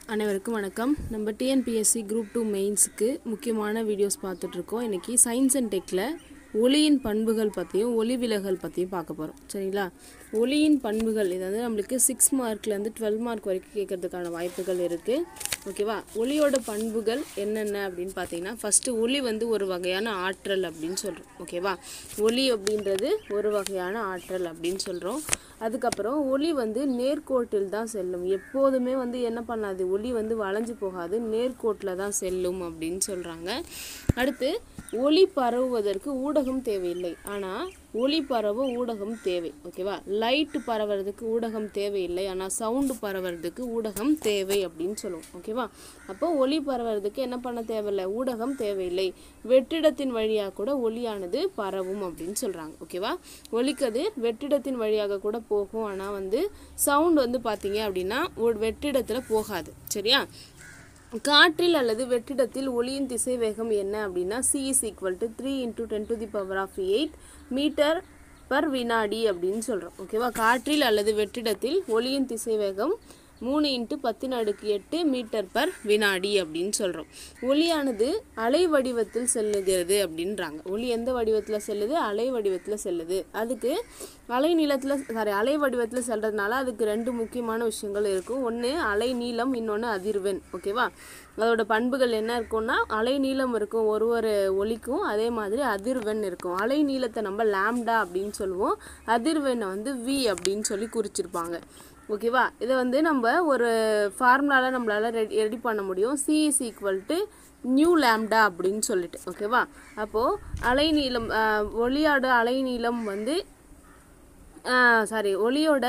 அனைவருக்கும் வணக்கம் நம்ம டிஎன்பிஎஸ்சி குரூப் டூ மெயின்ஸுக்கு முக்கியமான வீடியோஸ் பார்த்துட்ருக்கோம் இன்றைக்கி சயின்ஸ் அண்ட் டெக்கில் ஒளியின் பண்புகள் பற்றியும் ஒளி விலகல் பற்றியும் பார்க்க போகிறோம் சரிங்களா ஒளியின் பண்புகள் இது வந்து நம்மளுக்கு சிக்ஸ் மார்க்லேருந்து டுவெல் மார்க் வரைக்கும் கேட்கறதுக்கான வாய்ப்புகள் இருக்குது ஓகேவா ஒளியோட பண்புகள் என்னென்ன அப்படின்னு பார்த்தீங்கன்னா ஃபஸ்ட்டு ஒளி வந்து ஒரு வகையான ஆற்றல் அப்படின்னு சொல்கிறோம் ஓகேவா ஒளி அப்படின்றது ஒரு வகையான ஆற்றல் அப்படின்னு சொல்கிறோம் அதுக்கப்புறம் ஒளி வந்து நேர்கோட்டில் தான் செல்லும் எப்போதுமே வந்து என்ன பண்ணாது ஒளி வந்து வளைஞ்சு போகாது நேர்கோட்டில் தான் செல்லும் அப்படின்னு சொல்கிறாங்க அடுத்து ஒளி பரவுவதற்கு ஊடகம் தேவையில்லை ஆனால் ஒளி பரவ ஊடகம் தேவை ஓகேவா லைட்டு பரவுறதுக்கு ஊடகம் தேவையில்லை ஆனால் சவுண்டு பரவுறதுக்கு ஊடகம் தேவை அப்படின்னு சொல்லுவோம் ஓகேவா அப்போ ஒளி பரவுறதுக்கு என்ன பண்ண தேவையில்லை ஊடகம் தேவையில்லை வெற்றிடத்தின் வழியாக கூட ஒளியானது பரவும் அப்படின்னு சொல்கிறாங்க ஓகேவா ஒளிக்கதிர் வெற்றிடத்தின் வழியாக கூட போகும் ஆனால் வந்து சவுண்ட் வந்து பார்த்தீங்க அப்படின்னா ஒரு வெற்றிடத்தில் போகாது சரியா காற்றில் அல்லது வெற்றிடத்தில் ஒளியின் திசை வேகம் என்ன அப்படின்னா C is equal to three into ten to the power of eight metre per வினாடி அப்படின்னு சொல்கிறோம் ஓகேவா காற்றில் அல்லது வெற்றிடத்தில் ஒளியின் திசை வேகம் மூணு இன்ட்டு பத்தின் அடுக்கு எட்டு மீட்டர் பர் வினாடி அப்படின்னு சொல்கிறோம் ஒளியானது அலை வடிவத்தில் செல்லுகிறது அப்படின்றாங்க ஒளி எந்த வடிவத்தில் செல்லுது அலை வடிவத்தில் செல்லுது அதுக்கு அலை நீளத்தில் சாரி அலை வடிவத்தில் செல்றதுனால அதுக்கு ரெண்டு முக்கியமான விஷயங்கள் இருக்கும் ஒன்று அலை நீளம் இன்னொன்று அதிர்வெண் ஓகேவா அதோட பண்புகள் என்ன இருக்கும்னா அலை நீளம் இருக்கும் ஒரு ஒரு ஒலிக்கும் அதே மாதிரி அதிர்வெண் இருக்கும் அலை நீளத்தை நம்ம லாம்டா அப்படின்னு சொல்லுவோம் அதிர்வெண்ணை வந்து வி அப்படின்னு சொல்லி குறிச்சிருப்பாங்க ஓகேவா இதை வந்து நம்ம ஒரு ஃபார்முலாவில் நம்மளால் ரெடி ரெடி பண்ண முடியும் C is equal to nu lambda அப்படின்னு சொல்லிட்டு ஓகேவா அப்போது அலைநீளம் ஒளியோட அலைநீளம் வந்து சாரி ஒளியோட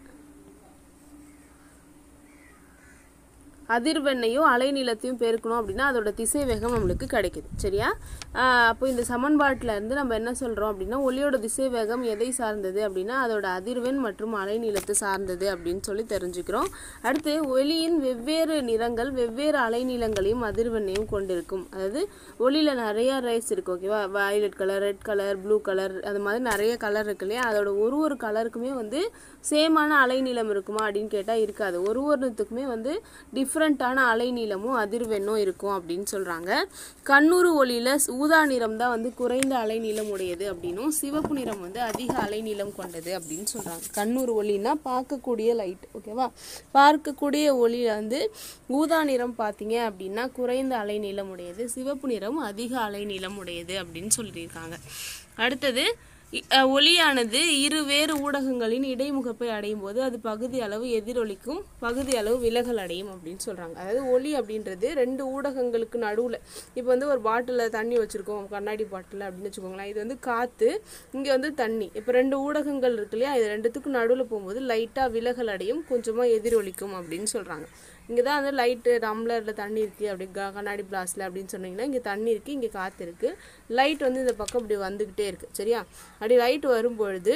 அதிர்வெண்ணையும் அலைநீளத்தையும் பெருக்கணும் அப்படின்னா அதோட திசை வேகம் நம்மளுக்கு கிடைக்குது சரியா அப்போ இந்த சமன்பாட்டில் இருந்து நம்ம என்ன சொல்கிறோம் அப்படின்னா ஒளியோட திசை வேகம் எதை சார்ந்தது அப்படின்னா அதோட அதிர்வெண் மற்றும் அலைநீளத்தை சார்ந்தது அப்படின்னு சொல்லி தெரிஞ்சுக்கிறோம் அடுத்து ஒளியின் வெவ்வேறு நிறங்கள் வெவ்வேறு அலைநீளங்களையும் அதிர்வெண்ணையும் கொண்டிருக்கும் அதாவது ஒளியில் நிறைய ரேஸ் இருக்கு ஓகேவா violet colour red colour blue colour அது மாதிரி நிறைய கலர் இருக்கு இல்லையா அதோட ஒரு ஒரு கலருக்குமே வந்து சேமான அலைநீளம் இருக்குமா அப்படின்னு கேட்டால் இருக்காது ஒரு ஒருத்துக்குமே வந்து டிஃப்ரெண்ட்டான அலைநீளமும் அதிர்வெண்ணும் இருக்கும் அப்படின்னு சொல்கிறாங்க கண்ணூறு ஒளியில் ஊதா நிறம் தான் வந்து குறைந்த அலைநீளம் உடையது அப்படின்னும் சிவப்பு நிறம் வந்து அதிக அலைநீளம் கொண்டது அப்படின்னு சொல்கிறாங்க கண்ணூறு ஒளினா பார்க்கக்கூடிய லைட் ஓகேவா பார்க்கக்கூடிய ஒளியில் வந்து ஊதா நிறம் பார்த்தீங்க அப்படின்னா குறைந்த அலைநீளம் உடையது சிவப்பு நிறம் அதிக அலைநீளம் உடையது அப்படின்னு சொல்லியிருக்காங்க அடுத்தது ஒளியானது இரு வேறு ஊடகங்களின் இடைமுகப்பை அடையும் போது அது பகுதி அளவு எதிரொலிக்கும் பகுதி அளவு விலகல் அடையும் அப்படின்னு சொல்கிறாங்க அதாவது ஒளி அப்படின்றது ரெண்டு ஊடகங்களுக்கு நடுவில் இப்போ வந்து ஒரு பாட்டிலில் தண்ணி வச்சுருக்கோம் கண்ணாடி பாட்டில் அப்படின்னு வச்சுக்கோங்களேன் இது வந்து காற்று இங்கே வந்து தண்ணி இப்போ ரெண்டு ஊடகங்கள் இருக்கு இல்லையா இது ரெண்டுத்துக்கும் நடுவில் போகும்போது லைட்டாக விலகல் அடையும் கொஞ்சமாக எதிரொலிக்கும் அப்படின்னு சொல்கிறாங்க இங்கே தான் வந்து லைட்டு டம்ளரில் தண்ணி இருக்குது அப்படி கண்ணாடி கிளாஸில் அப்படின்னு சொன்னீங்கன்னா இங்கே தண்ணி இருக்குது இங்கே காற்று இருக்குது லைட் வந்து இந்த பக்கம் இப்படி வந்துக்கிட்டே இருக்குது சரியா அப்படி லைட் வரும்பொழுது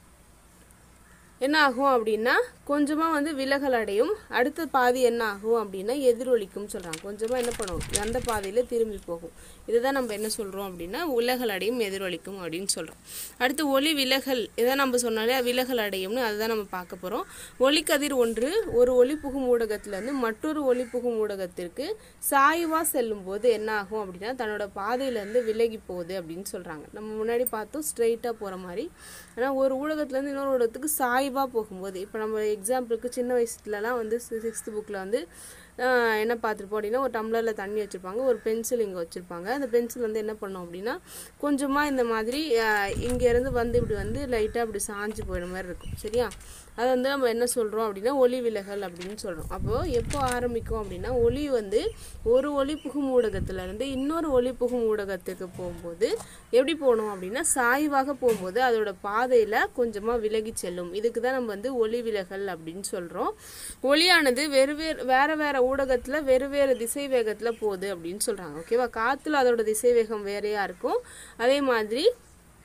என்ன ஆகும் அப்படின்னா கொஞ்சமாக வந்து விலகல் அடையும் அடுத்த பாதி என்ன ஆகும் அப்படின்னா எதிரொலிக்கும் சொல்கிறாங்க கொஞ்சமாக என்ன பண்ணும் அந்த பாதையில் திரும்பி போகும் இதுதான் நம்ம என்ன சொல்கிறோம் அப்படின்னா விலகல் அடையும் எதிரொலிக்கும் அப்படின்னு சொல்கிறோம் அடுத்து ஒளி விலகல் இதை நம்ம சொன்னாலே விலகல் அடையும்னு அதுதான் நம்ம பார்க்க போகிறோம் ஒளிக்கதிர் ஒன்று ஒரு ஒளி புகும் ஊடகத்திலேருந்து மற்றொரு ஒளி புகும் ஊடகத்திற்கு சாய்வாக செல்லும் போது என்ன ஆகும் அப்படின்னா தன்னோட பாதையிலேருந்து விலகி போகுது அப்படின்னு சொல்கிறாங்க நம்ம முன்னாடி பார்த்தோம் ஸ்ட்ரெயிட்டாக போகிற மாதிரி ஆனால் ஒரு ஊடகத்துலேருந்து இன்னொரு ஊடகத்துக்கு சாய்வாக போகும்போது இப்போ நம்ம எக்ஸாம்பிளுக்கு சின்ன வயசுலலாம் வந்து சிக்ஸ்த் புக்கில் வந்து என்ன பார்த்துருப்போம் அப்படின்னா ஒரு டம்ளரில் தண்ணி வச்சுருப்பாங்க ஒரு பென்சில் இங்கே வச்சுருப்பாங்க அந்த பென்சில் வந்து என்ன பண்ணோம் அப்படின்னா கொஞ்சமாக இந்த மாதிரி இங்கேருந்து வந்து இப்படி வந்து லைட்டாக இப்படி சாஞ்சு போயிட மாதிரி இருக்கும் சரியா அது வந்து நம்ம என்ன சொல்கிறோம் அப்படின்னா ஒளி விலகல் அப்படின்னு சொல்கிறோம் அப்போது எப்போ ஆரம்பிக்கும் அப்படின்னா ஒளி வந்து ஒரு ஒளி புகும் ஊடகத்துலேருந்து இன்னொரு ஒளி புகும் ஊடகத்துக்கு போகும்போது எப்படி போகணும் அப்படின்னா சாய்வாக போகும்போது அதோட பாதையில் கொஞ்சமாக விலகி செல்லும் இதுக்கு தான் நம்ம வந்து ஒளி விலகல் அப்படின்னு சொல்கிறோம் ஒளியானது வெறு வேறு வேறு வேறு ஊடகத்தில் வெறு வேறு திசை வேகத்தில் போகுது அப்படின்னு சொல்கிறாங்க ஓகேவா காற்றுல அதோட திசை வேகம் வேறையாக இருக்கும் அதே மாதிரி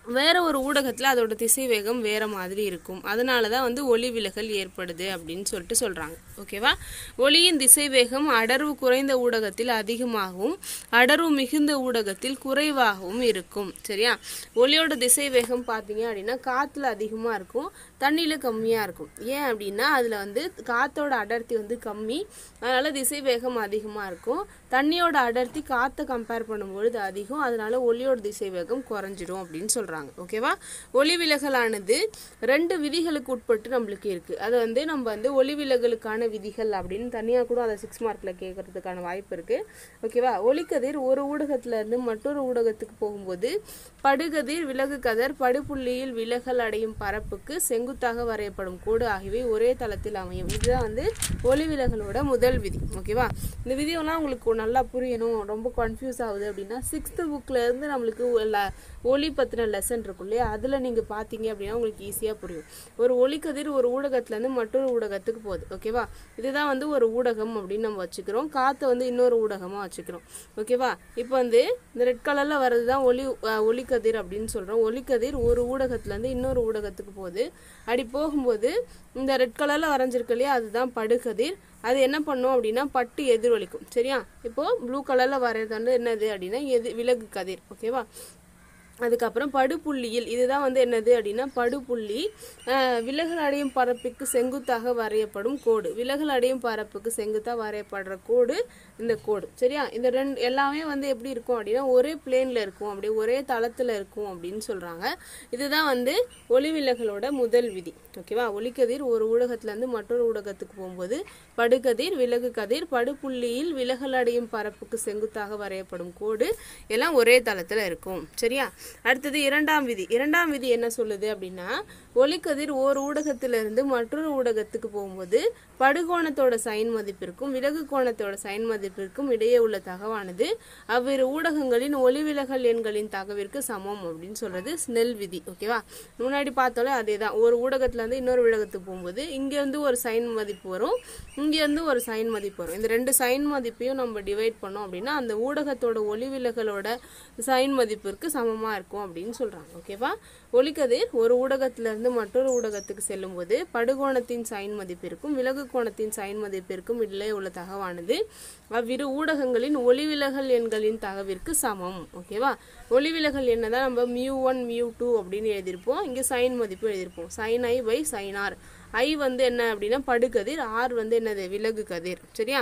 வேற ஒரு ஊடகத்தில் அதோட திசை வேகம் வேற மாதிரி இருக்கும் அதனால தான் வந்து ஒளி விலகல் ஏற்படுது அப்படின்னு சொல்லிட்டு சொல்றாங்க ஓகேவா ஒளியின் திசை வேகம் அடர்வு குறைந்த ஊடகத்தில் அதிகமாகவும் அடர்வு மிகுந்த ஊடகத்தில் குறைவாகவும் இருக்கும் சரியா ஒளியோட திசை வேகம் பார்த்தீங்க அப்படின்னா காத்துல அதிகமாக இருக்கும் தண்ணியில் கம்மியாக இருக்கும் ஏன் அப்படின்னா அதில் வந்து காத்தோட அடர்த்தி வந்து கம்மி அதனால திசை வேகம் அதிகமாக இருக்கும் தண்ணியோட அடர்த்தி காற்றை கம்பேர் பண்ணும்பொழுது அதிகம் அதனால ஒளியோட திசை வேகம் குறைஞ்சிடும் அப்படின்னு சொல்றாங்க ஓகேவா ஒளி விலகலானது ரெண்டு விதிகளுக்கு உட்பட்டு நம்மளுக்கு இருக்கு அது வந்து நம்ம வந்து ஒளி விலகலுக்கான விதிகள் அப்படின்னு தனியாக கூட அதை சிக்ஸ் மார்க்ல கேட்கறதுக்கான வாய்ப்பு இருக்கு ஓகேவா ஒளிக்கதிர் ஒரு ஊடகத்துல இருந்து மற்றொரு ஊடகத்துக்கு போகும்போது படுகதிர் விலகு கதிர் படுபுள்ளியில் விலகல் அடையும் பரப்புக்கு செங்குத்தாக வரையப்படும் கோடு ஆகியவை ஒரே தளத்தில் அமையும் இதுதான் வந்து ஒளி விலகலோட முதல் விதி ஓகேவா இந்த விதியெல்லாம் உங்களுக்கு நல்லா புரியணும் ரொம்ப கன்ஃபியூஸ் ஆகுது அப்படின்னா சிக்ஸ்த்து புக்ல இருந்து நம்மளுக்கு ல- ஒளி பத்தின லெசன் இருக்கும் இல்லையா அதுல நீங்க பாத்தீங்க அப்படின்னா உங்களுக்கு ஈஸியா புரியும் ஒரு ஒளிக்கதிர் ஒரு ஊடகத்துல இருந்து மற்றொரு ஊடகத்துக்கு போகுது ஓகேவா இதுதான் வந்து ஒரு ஊடகம் அப்படின்னு நம்ம வச்சுக்கிறோம் காத்தை வந்து இன்னொரு ஊடகமா வச்சுக்கிறோம் ஓகேவா இப்போ வந்து இந்த ரெட் கலர்ல வர்றது தான் ஒளி அஹ், ஒளிக்கதிர் அப்படின்னு சொல்றோம் ஒளிக்கதிர் ஒரு ஊடகத்துல இருந்து இன்னொரு ஊடகத்துக்கு போகுது அப்படி போகும்போது இந்த ரெட் கலர்ல வரைஞ்சிருக்கு இல்லையா அதுதான் படுகதிர் அது என்ன பண்ணும் அப்படின்னா பட்டு எதிரொலிக்கும் சரியா இப்போ ப்ளூ கலர்ல வரையறது வந்து என்னது அப்படின்னா எது விலகு கதிர் ஓகேவா அதுக்கப்புறம் படுபுள்ளியில் இதுதான் வந்து என்னது அப்படின்னா படுபுள்ளி அஹ், விலகல் அடையும் பரப்புக்கு செங்குத்தாக வரையப்படும் கோடு விலகல் அடையும் பரப்புக்கு செங்குத்தாக வரையப்படுற கோடு இந்த கோடு சரியா இந்த ரெண்டு எல்லாமே வந்து எப்படி இருக்கும் அப்படின்னா ஒரே பிளேன்ல இருக்கும் அப்படியே ஒரே தளத்துல இருக்கும் அப்படின்னு சொல்றாங்க இதுதான் வந்து ஒளி விலகலோட முதல் விதி ஓகேவா ஒளிக்கதிர் ஒரு ஊடகத்துல இருந்து மற்றொரு ஊடகத்துக்கு போகும்போது படுகதிர் விலகு கதிர் படுபுள்ளியில் விலகல் அடையும் பரப்புக்கு செங்குத்தாக வரையப்படும் கோடு எல்லாம் ஒரே தளத்துல இருக்கும் சரியா அடுத்தது இரண்டாம் விதி இரண்டாம் விதி என்ன சொல்லுது அப்படின்னா ஒளிக்கதிர் ஓர் ஊடகத்திலிருந்து மற்றொரு ஊடகத்துக்கு போகும்போது படுகோணத்தோட சைன் மதிப்பிற்கும் விலகு கோணத்தோட சைன் மதிப்பிற்கும் இடையே உள்ள தகவானது அவ்விரு ஊடகங்களின் ஒளிவிலகல் எண்களின் தகவிற்கு சமம் அப்படின்னு சொல்றது ஸ்னெல் விதி ஓகேவா முன்னாடி பார்த்தாலே அதே தான் ஒரு ஊடகத்துல இருந்து இன்னொரு ஊடகத்துக்கு போகும்போது இங்க இருந்து ஒரு சைன் மதிப்பு வரும் இங்க இருந்து ஒரு சைன் மதிப்பு வரும் இந்த ரெண்டு சைன் மதிப்பையும் நம்ம டிவைட் பண்ணோம் அப்படின்னா அந்த ஊடகத்தோட ஒளிவிலகலோட சைன் மதிப்பிற்கு சமமா இருக்கும் அப்படின்னு சொல்றாங்க ஓகேவா ஒளிக்கதிர் ஒரு ஊடகத்துல இருந்து மற்றொரு ஊடகத்துக்கு செல்லும்போது படுகோணத்தின் சைன் மதிப்பிற்கும் விலகு கோணத்தின் சைன் மதிப்பிற்கும் இடையே உள்ள தகவானது அவ்விரு ஊடகங்களின் ஒளிவிலகல் எண்களின் தகவிற்கு சமம் ஓகேவா ஒளிவிலகல் என்ன தான் நம்ம மியூ ஒன் மியூ டூ அப்படின்னு எழுதியிருப்போம் இங்க சைன் மதிப்பு எழுதியிருப்போம் sine i by sine r i வந்து என்ன அப்படின்னா படுகதிர் ஆர் வந்து என்னது விலகு கதிர் சரியா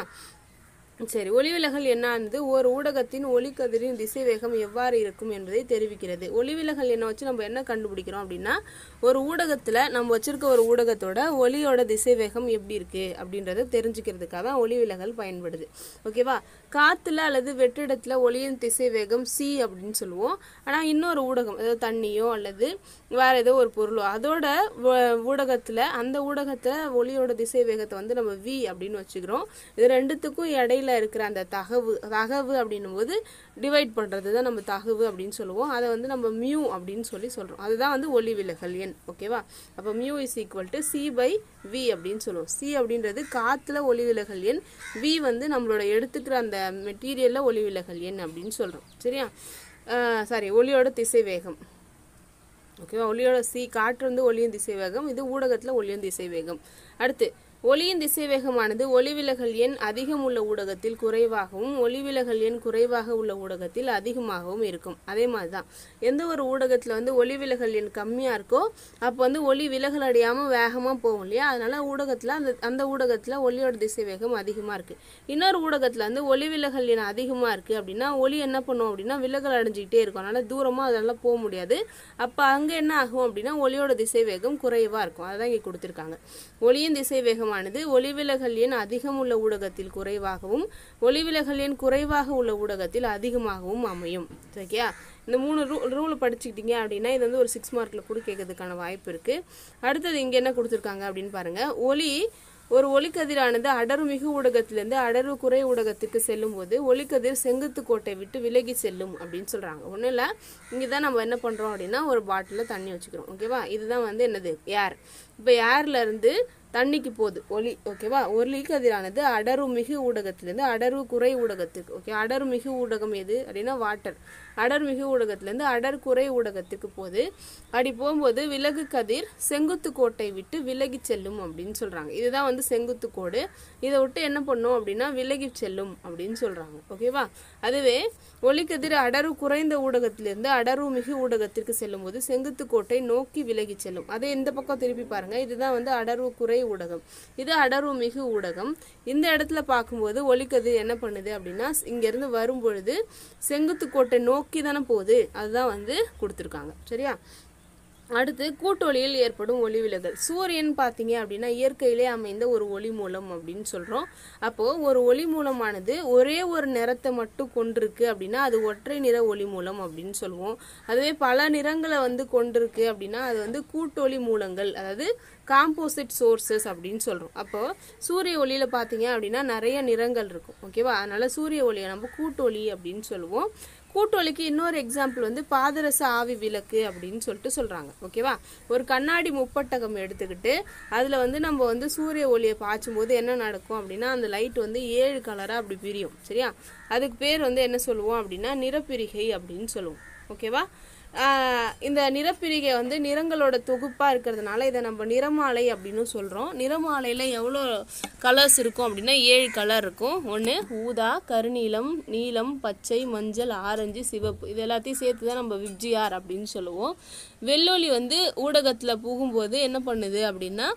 சரி ஒளிவிலகல் என்னானது ஒரு ஊடகத்தின் ஒளிக்கதிரின் திசைவேகம் எவ்வாறு இருக்கும் என்பதை தெரிவிக்கிறது ஒளிவிலகல் எண்ணை வச்சு நம்ம என்ன கண்டுபிடிக்கிறோம் அப்படின்னா ஒரு ஊடகத்துல நம்ம வச்சிருக்க ஒரு ஊடகத்தோட ஒளியோட திசைவேகம் எப்படி இருக்கு அப்படின்றத தெரிஞ்சுக்கிறதுக்காக தான் ஒளிவிலகல் பயன்படுது ஓகேவா காத்துல அல்லது வெற்றிடத்துல ஒளியின் திசைவேகம் சி அப்படின்னு சொல்லுவோம் ஆனா இன்னொரு ஊடகம் அதாவது தண்ணியோ அல்லது வேற ஏதோ ஒரு பொருளோ அதோட வ- ஊடகத்துல அந்த ஊடகத்துல ஒளியோட திசை வேகத்தை வந்து நம்ம வி அப்படின்னு வச்சுக்கிறோம் இது ரெண்டுத்துக்கும் இடையில இருக்கிற அந்த தகவு தகவு அப்படின்னும் போது டிவைட் பண்றது தான் நம்ம தகவு அப்படின்னு சொல்லுவோம் அதை வந்து நம்ம மியூ அப்படின்னு சொல்லி சொல்றோம் அதுதான் வந்து ஒளி விலகல் எண் ஓகேவா அப்போ mu is equal to C by V அப்படின்னு சொல்லுவோம் சி அப்படின்றது காத்துல ஒளி விலகல் எண் வி வந்து நம்மளோட எடுத்துக்கிற அந்த மெட்டீரியல்ல ஒளி விலகல் எண் அப்படின்னு சொல்றோம் சரியா சாரி ஒளியோட திசை வேகம் ஓகேவா ஒளியோட சி காற்று வந்து ஒளியின் திசை வேகம் இது ஊடகத்துல ஒளியின் திசை வேகம் அடுத்து ஒளியின் திசைவேகமானது ஒளிவிலகல் எண் அதிகம் உள்ள ஊடகத்தில் குறைவாகவும் ஒளிவிலகல் எண் குறைவாக உள்ள ஊடகத்தில் அதிகமாகவும் இருக்கும் அதே மாதிரி தான் எந்த ஒரு ஊடகத்தில் வந்து ஒளிவிலகல் எண் கம்மியாக இருக்கோ அப்போ வந்து ஒளி விலகல் அடையாமல் வேகமாக போகும் இல்லையா அதனால ஊடகத்தில் அந்த அந்த ஊடகத்தில் ஒளியோட திசைவேகம் அதிகமாக இருக்குது இன்னொரு ஊடகத்தில் வந்து ஒளிவிலகல் எண் அதிகமாக இருக்குது அப்படின்னா ஒளி என்ன பண்ணும் அப்படின்னா விலகல் அடைஞ்சிக்கிட்டே இருக்கும் அதனால தூரமாக அதெல்லாம் போக முடியாது அப்போ அங்கே என்ன ஆகும் அப்படின்னா ஒளியோட திசைவேகம் குறைவாக இருக்கும் அதான் இங்கே கொடுத்துருக்காங்க ஒளியின் திசைவேகமானது ஒளிவிலகல் எண் அதிகம் உள்ள ஊடகத்தில் குறைவாகவும் ஒளிவிலகல் எண் குறைவாக உள்ள ஊடகத்தில் அதிகமாகவும் அமையும் சரியா இந்த மூணு ரூ ரூல் படிச்சுக்கிட்டீங்க அப்படின்னா இது வந்து ஒரு சிக்ஸ் மார்க்கில் கூட கேட்கறதுக்கான வாய்ப்பு இருக்குது அடுத்தது இங்கே என்ன கொடுத்துருக்காங்க அப்படின்னு பாருங்க ஒளி ஒரு ஒளிக்கதிரானது அடர்மிகு ஊடகத்திலிருந்து அடர்வு குறை ஊடகத்துக்கு செல்லும்போது ஒளிக்கதிர் செங்குத்து கோட்டை விட்டு விலகி செல்லும் அப்படின்னு சொல்றாங்க ஒன்றும் இல்லை இங்கே தான் நம்ம என்ன பண்றோம் அப்படின்னா ஒரு பாட்டிலில் தண்ணி வச்சுக்கிறோம் ஓகேவா இதுதான் வந்து என்னது ஏர் இப்போ ஏர்ல இருந்து தண்ணிக்கு போகுது ஒளி ஓகேவா ஒளி கதிரானது அடரு மிகு ஊடகத்திலேருந்து அடர்வு குறை ஊடகத்துக்கு ஓகே அடர் மிகு ஊடகம் எது அப்படின்னா வாட்டர் அடர் மிகு ஊடகத்திலேருந்து அடர் குறை ஊடகத்துக்கு போகுது அப்படி போகும்போது விலகு கதிர் செங்குத்து கோட்டை விட்டு விலகி செல்லும் அப்படின்னு சொல்றாங்க இதுதான் வந்து செங்குத்து கோடு இதை விட்டு என்ன பண்ணும் அப்படின்னா விலகி செல்லும் அப்படின்னு சொல்றாங்க ஓகேவா அதுவே ஒளிக்கதிர் அடர்வு குறைந்த ஊடகத்திலிருந்து அடர்வு மிகு ஊடகத்திற்கு செல்லும்போது செங்குத்து கோட்டை நோக்கி விலகி செல்லும் அதே இந்த பக்கம் திருப்பி பாருங்க இதுதான் வந்து அடர்வு குறை ஊடகம் இது அடர்வு மிகு ஊடகம் இந்த இடத்துல பார்க்கும்போது ஒளிக்கதிர் என்ன பண்ணுது அப்படின்னா இங்கிருந்து வரும்பொழுது செங்குத்து கோட்டை நோக்கி தானே போகுது அதுதான் வந்து கொடுத்துருக்காங்க சரியா அடுத்து கூட்டொளியில் ஏற்படும் ஒளி விலகல் சூரியன் பார்த்தீங்க அப்படின்னா இயற்கையிலே அமைந்த ஒரு ஒளி மூலம் அப்படின்னு சொல்கிறோம் அப்போது ஒரு ஒளி மூலமானது ஒரே ஒரு நிறத்தை மட்டும் கொண்டிருக்கு அப்படின்னா அது ஒற்றை நிற ஒளி மூலம் அப்படின்னு சொல்லுவோம் அதுவே பல நிறங்களை வந்து கொண்டிருக்கு அப்படின்னா அது வந்து கூட்டொளி மூலங்கள் அதாவது காம்போசிட் சோர்சஸ் அப்படின்னு சொல்கிறோம் அப்போது சூரிய ஒளியில் பார்த்தீங்க அப்படின்னா நிறைய நிறங்கள் இருக்கும் ஓகேவா அதனால் சூரிய ஒளியை நம்ம கூட்டொளி அப்படின்னு சொல்லுவோம் கூட்டொலிக்கு இன்னொரு எக்ஸாம்பிள் வந்து பாதரச ஆவி விளக்கு அப்படின்னு சொல்லிட்டு சொல்கிறாங்க ஓகேவா ஒரு கண்ணாடி முப்பட்டகம் எடுத்துக்கிட்டு அதில் வந்து நம்ம வந்து சூரிய ஒளியை பாய்ச்சும் போது என்ன நடக்கும் அப்படின்னா அந்த லைட் வந்து ஏழு கலராக அப்படி பிரியும் சரியா அதுக்கு பேர் வந்து என்ன சொல்லுவோம் அப்படின்னா நிறப்பிரிகை அப்படின்னு சொல்லுவோம் ஓகேவா ஆஹ் இந்த நிறப்பிரிகை வந்து நிறங்களோட தொகுப்பாக இருக்கிறதுனால இதை நம்ம நிறமாலை அப்படின்னு சொல்கிறோம் நிறமாலையில் எவ்வளோ கலர்ஸ் இருக்கும் அப்படின்னா ஏழு கலர் இருக்கும் ஒன்று ஊதா கருநீலம் நீலம் பச்சை மஞ்சள் ஆரஞ்சு சிவப்பு இது எல்லாத்தையும் சேர்த்து தான் நம்ம விப்ஜிஆர் அப்படின்னு சொல்லுவோம் வெள்ளொளி வந்து ஊடகத்தில் புகும்போது என்ன பண்ணுது அப்படின்னா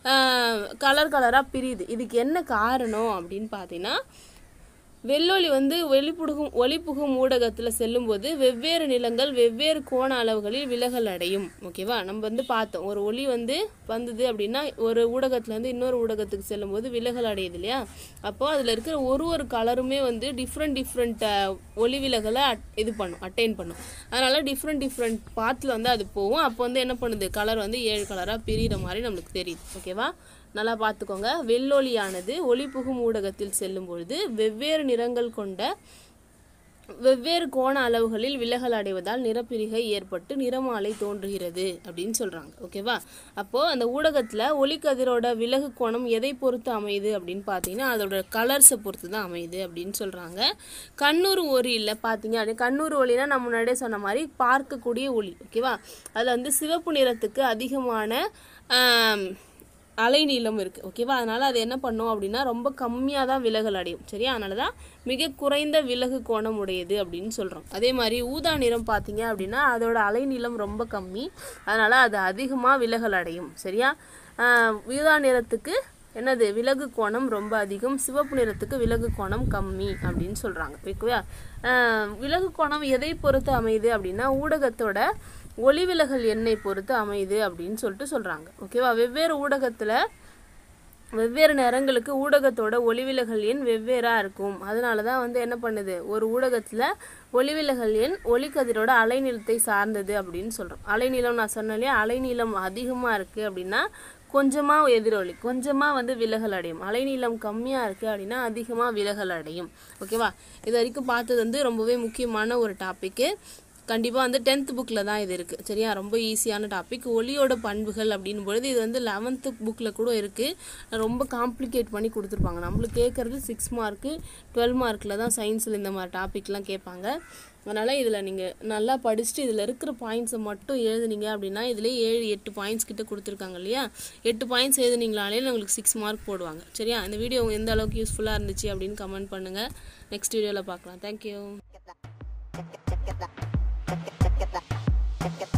கலர் கலராக பிரியுது இதுக்கு என்ன காரணம் அப்படின்னு பார்த்தீங்கன்னா வெள்ளொளி வந்து வெளிப்புடுகும் ஒளிப்புகும் ஊடகத்தில் செல்லும்போது வெவ்வேறு நிலங்கள் வெவ்வேறு கோண அளவுகளில் விலகல் அடையும் ஓகேவா நம்ம வந்து பார்த்தோம் ஒரு ஒளி வந்து வந்தது அப்படின்னா ஒரு ஊடகத்துலேருந்து இன்னொரு ஊடகத்துக்கு செல்லும்போது விலகல் அடையுது இல்லையா அப்போ அதில் இருக்கிற ஒரு ஒரு கலருமே வந்து டிஃப்ரெண்ட் டிஃப்ரெண்ட் ஒளி விலகலை அட்- இது பண்ணும் அட்டைன் பண்ணும் அதனால டிஃப்ரெண்ட் டிஃப்ரெண்ட் பாத்தில் வந்து அது போகும் அப்போ வந்து என்ன பண்ணுது கலர் வந்து ஏழு கலராக பிரியிற மாதிரி நம்மளுக்கு தெரியுது ஓகேவா நல்லா பார்த்துக்கோங்க வெள்ளொளியானது ஒளி புகும் ஊடகத்தில் செல்லும் பொழுது வெவ்வேறு நிறங்கள் கொண்ட வெவ்வேறு கோண அளவுகளில் விலகல் அடைவதால் நிறப்பிரிகை ஏற்பட்டு நிறமாலை தோன்றுகிறது அப்படின்னு சொல்றாங்க ஓகேவா அப்போ அந்த ஊடகத்துல ஒளிக்கதிரோட விலகு கோணம் எதை பொறுத்து அமையுது அப்படின்னு பார்த்தீங்கன்னா அதோட கலர்ஸை பொறுத்து தான் அமையுது அப்படின்னு சொல்றாங்க கண்ணூர் ஒளியில் பார்த்தீங்க அப்படின்னா கண்ணூர் ஒளினா நம்ம முன்னாடியே சொன்ன மாதிரி பார்க்கக்கூடிய ஒளி ஓகேவா அதில் வந்து சிவப்பு நிறத்துக்கு அதிகமான ஆம், அலைநீளம் இருக்கு ஓகேவா அதனால அது என்ன பண்ணும் அப்படின்னா ரொம்ப கம்மியாக தான் விலகல் அடையும் சரியா அதனால தான் மிக குறைந்த விலகு கோணம் உடையது அப்படின்னு சொல்றோம் அதே மாதிரி ஊதா நிறம் பார்த்தீங்க அப்படின்னா அதோட அலைநீளம் ரொம்ப கம்மி அதனால அது அதிகமாக விலகல் அடையும் சரியா ஆஹ் ஊதா நிறத்துக்கு என்னது விலகு கோணம் ரொம்ப அதிகம் சிவப்பு நிறத்துக்கு விலகு கோணம் கம்மி அப்படின்னு சொல்றாங்க ஓகேவா ஆஹ் விலகு கோணம் எதை பொறுத்து அமையுது அப்படின்னா ஊடகத்தோட ஒளிவிலகல் எண்ணை பொறுத்து அமையுது அப்படின்னு சொல்லிட்டு சொல்றாங்க ஓகேவா வெவ்வேறு ஊடகத்துல வெவ்வேறு நிறங்களுக்கு ஊடகத்தோட ஒளிவிலகல் எண் வெவ்வேறாக இருக்கும் அதனால தான் வந்து என்ன பண்ணுது ஒரு ஊடகத்தில் ஒளிவிலகல் எண் ஒளிக்கதிரோட அலைநீளத்தை சார்ந்தது அப்படின்னு சொல்கிறோம் அலைநீளம் நான் சொன்னேன் இல்லையா அலைநீளம் அதிகமாக இருக்குது அப்படின்னா கொஞ்சமாக எதிரொலி கொஞ்சமாக வந்து விலகல் அடையும் அலைநீளம் கம்மியாக இருக்குது அப்படின்னா அதிகமாக விலகல் அடையும் ஓகேவா இது வரைக்கும் பார்த்தது வந்து ரொம்பவே முக்கியமான ஒரு டாப்பிக்கு கண்டிப்பாக வந்து டென்த் புக்கில் தான் இது இருக்குது சரியா ரொம்ப ஈஸியான டாபிக் ஒளியோட பண்புகள் அப்படின்னும் பொழுது இது வந்து லெவன்த்து புக்கில் கூட இருக்குது ரொம்ப காம்ப்ளிகேட் பண்ணி கொடுத்துருப்பாங்க நம்மளுக்கு கேட்குறது சிக்ஸ் மார்க்கு டுவெல் மார்க்கில் தான் சயின்ஸில் இந்த மாதிரி டாபிக்லாம் கேட்பாங்க அதனால் இதில் நீங்கள் நல்லா படிச்சுட்டு இதில் இருக்கிற பாயிண்ட்ஸை மட்டும் எழுதுனீங்க அப்படின்னா இதிலே ஏழு எட்டு பாயிண்ட்ஸ் கிட்ட கொடுத்துருக்காங்க இல்லையா எட்டு பாயிண்ட்ஸ் எழுதுனீங்களாலே உங்களுக்கு சிக்ஸ் மார்க் போடுவாங்க சரியா இந்த வீடியோ எந்த அளவுக்கு யூஸ்ஃபுல்லாக இருந்துச்சு அப்படின்னு கமெண்ட் பண்ணுங்கள் நெக்ஸ்ட் வீடியோவில் பார்க்கலாம் தேங்க்யூ